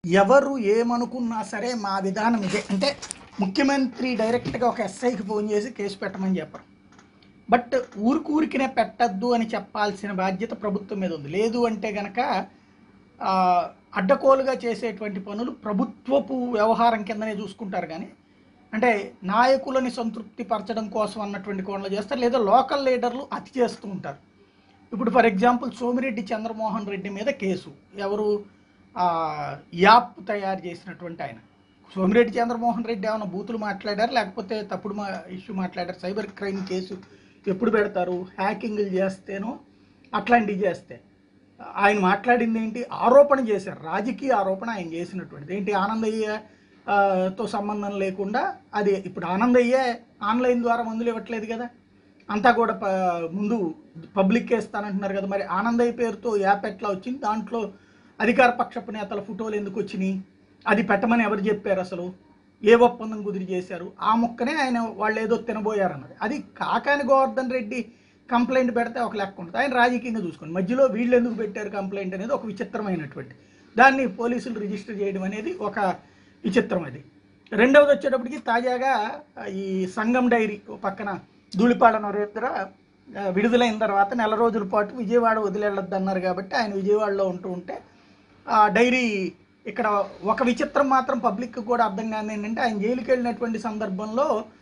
ఎవరు ఏమనుకున్నా సరే మా విధానం ఇదే అంటే ముఖ్యమంత్రి డైరెక్ట్గా ఒక ఎస్ఐకి ఫోన్ చేసి కేసు పెట్టమని చెప్పరు బట్ ఊరికి ఊరికినే పెట్టద్దు అని చెప్పాల్సిన బాధ్యత ప్రభుత్వం మీద ఉంది లేదు అంటే గనక ఆ, అడ్డకోలుగా చేసేటువంటి పనులు ప్రభుత్వపు వ్యవహారం కిందనే చూసుకుంటారు కానీ అంటే నాయకులని సంతృప్తి పరచడం కోసం అన్నటువంటి కోణంలో చేస్తారు లేదా లోకల్ లీడర్లు అతి చేస్తూ ఉంటారు ఇప్పుడు ఫర్ ఎగ్జాంపుల్ సోమిరెడ్డి చంద్రమోహన్ రెడ్డి మీద కేసు ఎవరు ఆ, యాప్ తయారు చేసినటువంటి ఆయన సోమిరెడ్డి చంద్రమోహన్ రెడ్డి ఏమైనా బూతులు మాట్లాడారు లేకపోతే తప్పుడు మా ఇష్యూ మాట్లాడారు సైబర్ క్రైమ్ కేసు ఎప్పుడు పెడతారు హ్యాకింగ్లు చేస్తేనో అట్లాంటివి చేస్తే ఆయన మాట్లాడింది ఏంటి ఆరోపణ చేశారు రాజకీయ ఆరోపణ ఆయన చేసినటువంటిది ఏంటి ఆనందయ్య ఆ, తో సంబంధం లేకుండా అది ఇప్పుడు ఆనందయ్యే ఆన్లైన్ ద్వారా మందులు ఇవ్వట్లేదు కదా అంతా కూడా ప ముందు పబ్లిక్ ఇస్తానంటున్నారు కదా మరి ఆనందయ్య పేరుతో యాప్ ఎట్లా వచ్చింది దాంట్లో అధికార పక్షపు నేతల ఫోటోలు ఎందుకు వచ్చినాయి అది పెట్టమని ఎవరు చెప్పారు అసలు ఏ ఒప్పందం కుదిరి చేశారు ఆ మొక్కనే ఆయన వాళ్ళు ఏదో తినబోయారు అన్నది అది కాకాని గోవర్ధన్ రెడ్డి కంప్లైంట్ పెడితే ఒక లెక్క ఉంటుంది ఆయన రాజకీయంగా చూసుకోండి మధ్యలో వీళ్ళు ఎందుకు పెట్టారు కంప్లైంట్ అనేది ఒక విచిత్రమైనటువంటి దాన్ని పోలీసులు రిజిస్టర్ చేయడం అనేది ఒక విచిత్రం అది రెండవది వచ్చేటప్పటికి తాజాగా ఈ సంగం డైరీ ఓ పక్కన ధూళిపాడ నరేంద్ర ఆ, విడుదలైన తర్వాత నెల రోజుల పాటు విజయవాడ వదిలేళ్ళొద్దు అన్నారు కాబట్టి ఆయన విజయవాడలో ఉంటూ ఉంటే ఆ డైరీ ఇక్కడ ఒక విచిత్రం మాత్రం పబ్లిక్ కూడా అర్థం కాని ఏంటంటే ఆయన జైలుకి వెళ్ళినటువంటి సందర్భంలో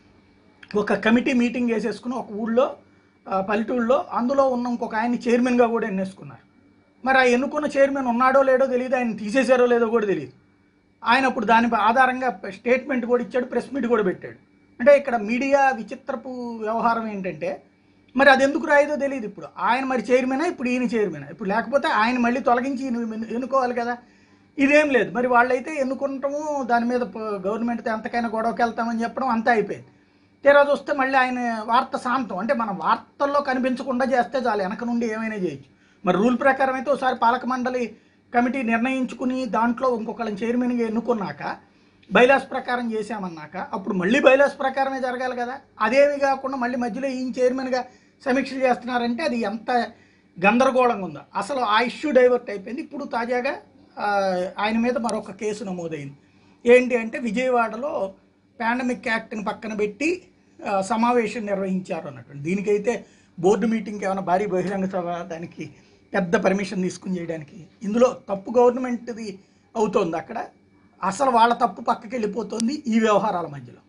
ఒక కమిటీ మీటింగ్ వేసేసుకుని ఒక ఊళ్ళో ఆ, పల్లెటూళ్ళలో అందులో ఉన్న ఇంకొక ఆయన చైర్మన్గా కూడా ఎన్నేసుకున్నారు మరి ఆ ఎన్నుకున్న చైర్మన్ ఉన్నాడో లేడో తెలియదు ఆయన తీసేశారో లేదో కూడా తెలియదు ఆయన అప్పుడు దాని ఆధారంగా స్టేట్మెంట్ కూడా ఇచ్చాడు ప్రెస్ మీట్ కూడా పెట్టాడు అంటే ఇక్కడ మీడియా విచిత్రపు వ్యవహారం ఏంటంటే మరి అది ఎందుకు రాయదో తెలియదు ఇప్పుడు ఆయన మరి చైర్మనా ఇప్పుడు ఈయన చైర్మనా ఇప్పుడు లేకపోతే ఆయన మళ్ళీ తొలగించి ఈయన ఎన్ను- ఎన్నుకోవాలి కదా ఇదేం లేదు మరి వాళ్ళైతే ఎన్నుకుంటాము దాని మీద ప- గవర్నమెంట్తో ఎంతకైనా గొడవకి వెళ్తామని చెప్పడం అంతా అయిపోయింది తీరా చూస్తే మళ్ళీ ఆయన వార్త శాంతం అంటే మన వార్తల్లో కనిపించకుండా చేస్తే చాలు వెనక నుండి ఏమైనా చేయొచ్చు మరి రూల్ ప్రకారం అయితే ఒకసారి పాలక మండలి కమిటీ నిర్ణయించుకుని దాంట్లో ఇంకొకళ్ళని చైర్మన్గా ఎన్నుకున్నాక బైలాస్ ప్రకారం చేశామన్నాక అప్పుడు మళ్ళీ బైలాస్ ప్రకారమే జరగాలి కదా అదేమి కాకుండా మళ్ళీ మధ్యలో ఈయన చైర్మన్గా సమీక్షలు చేస్తున్నారంటే అది ఎంత గందరగోళంగా ఉందో అసలు ఆ ఇష్యూ డైవర్ట్ అయిపోయింది ఇప్పుడు తాజాగా ఆ, ఆయన మీద మరొక కేసు నమోదైంది ఏంటి అంటే విజయవాడలో పాండమిక్ యాక్ట్ని పక్కన పెట్టి ఆ, సమావేశం నిర్వహించారు అన్నట్టు దీనికైతే బోర్డు మీటింగ్కి ఏమైనా భారీ బహిరంగ సభ దానికి పెద్ద పర్మిషన్ తీసుకుని చేయడానికి ఇందులో తప్పు గవర్నమెంట్ది అవుతోంది అక్కడ అసలు వాళ్ళ తప్పు పక్కకి వెళ్ళిపోతుంది ఈ వ్యవహారాల మధ్యలో